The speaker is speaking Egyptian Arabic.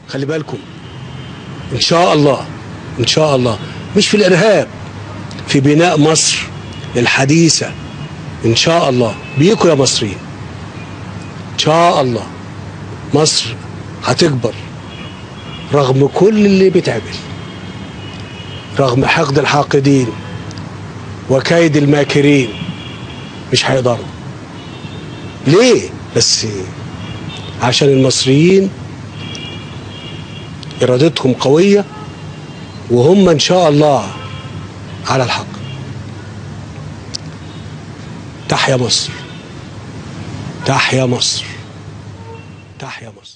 خلي بالكم ان شاء الله ان شاء الله مش في الارهاب في بناء مصر الحديثه ان شاء الله بيكوا يا مصريين ان شاء الله مصر هتكبر رغم كل اللي بيتعمل رغم حقد الحاقدين وكيد الماكرين مش هيقدروا ليه بس عشان المصريين ارادتهم قويه وهم ان شاء الله على الحق تحيا مصر تحيا مصر تحيا مصر